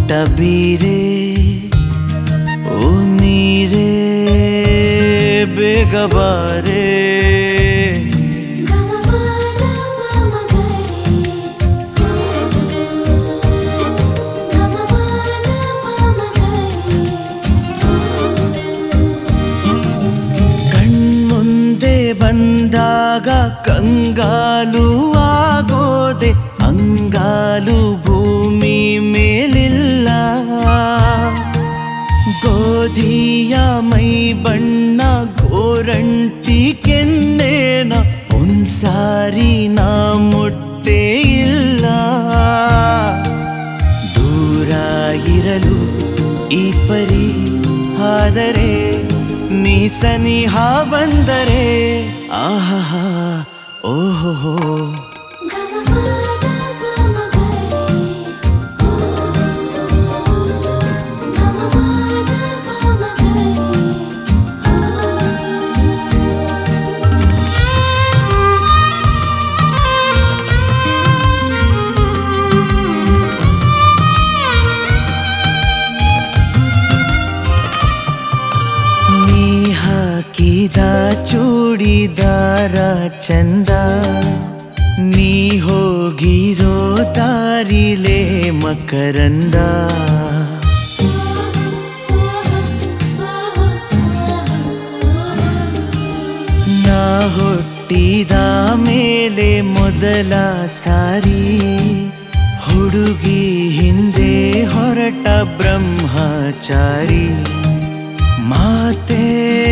ನೋಟ ಬೀರೆ ಓ ನೀರೇ ಬೇಗ ಬಾರೆ ಕಣ್ಮುಂದೆ ಬಂದಾಗ ಕಂಗಾಲು ಆಗೋದೆ ಅಂಗಾಲು ಭೂಮಿ ಮೇಲಿಲ್ಲ ಗೋಧಿಯ ಮೈ ಬಣ್ಣ ಗೋರಂಟಿ ಕೆನ್ನೇನ ಒಂದ್ಸಾರಿ ನಾ ಮುಟ್ಟೇ ಇಲ್ಲ ದೂರ ಇರಲು ಈ ಪರಿ ಆದರೆ ನೀ ಸನಿಹ ಬಂದರೆ ಆಹಾ ಓಹೋ ನೀ ಹಾಕಿದ ಚೂಡಿದಾರ ಚಂದ ನೀ ಹೋಗಿರೋ ದಾರಿಲೇ ಮಕರಂದ ನಾ ಹುಟ್ಟಿದ ಮೇಲೆ ಮೊದಲ ಸಾರಿ ಹುಡುಗಿ ಹಿಂದೆ ಹೊರಟ ಬ್ರಹ್ಮಚಾರಿ ಮಾತೆ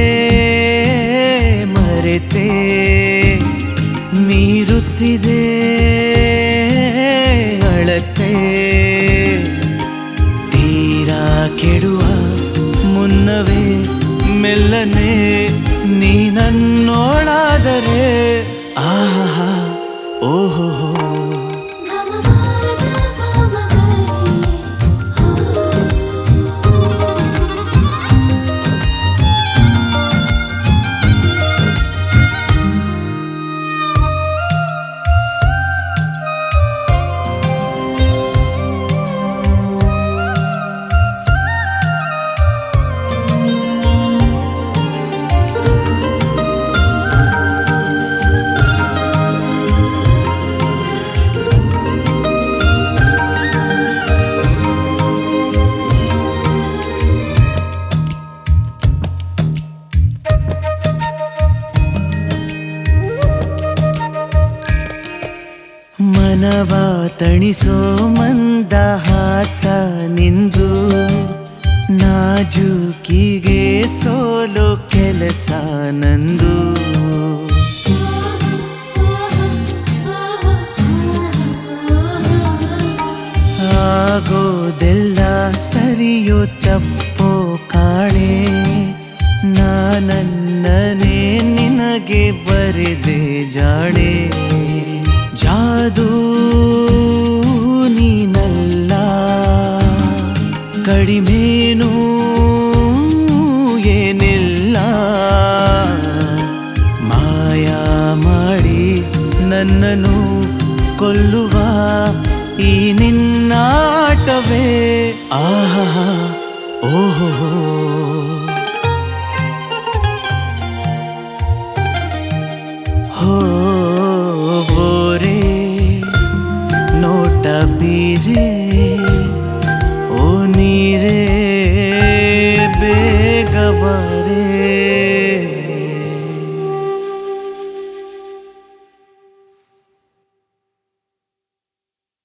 ಮರೆತೆ ಮೀರುತ್ತಿದೆ ಅಳತೆ ತೀರಾ ಕೆಡುವ ಮುನ್ನವೇ ಮೆಲ್ಲನೆ ನೀನನ್ನೋಳಾದರೆ ಆಹಾ ಓಹೋ ಮನವ ತಣಿಸೋ ಮಂದಹಾಸ ನಿಂದು ನಾಜೂಕಿಗೆ ಸೋಲೋ ಕೆಲಸ ನಂದು ಆಗೋದೆಲ್ಲ ಸರಿಯೋ ತಪ್ಪೋ ಕಾಣೆ ನಾನನ್ನನೇ ನಿನಗೆ ಬರೆದೆ ಜಾಣೆ ಜಾದೂ ನೀನಲ್ಲ ಕಡಿಮೇನೂ ಏನಿಲ್ಲ ಮಾಯಾ ಮಾಡಿ ನನ್ನನ್ನು ಕೊಲ್ಲುವ ಈ ನಿನ್ನಾಟವೇ ಆಹಾ ಓಹೋ ಹೋ ಬೋರೆ ನೋಟ ಬೀರೆ ಓ ನೀರೇ ಬೇಗ ಬಾ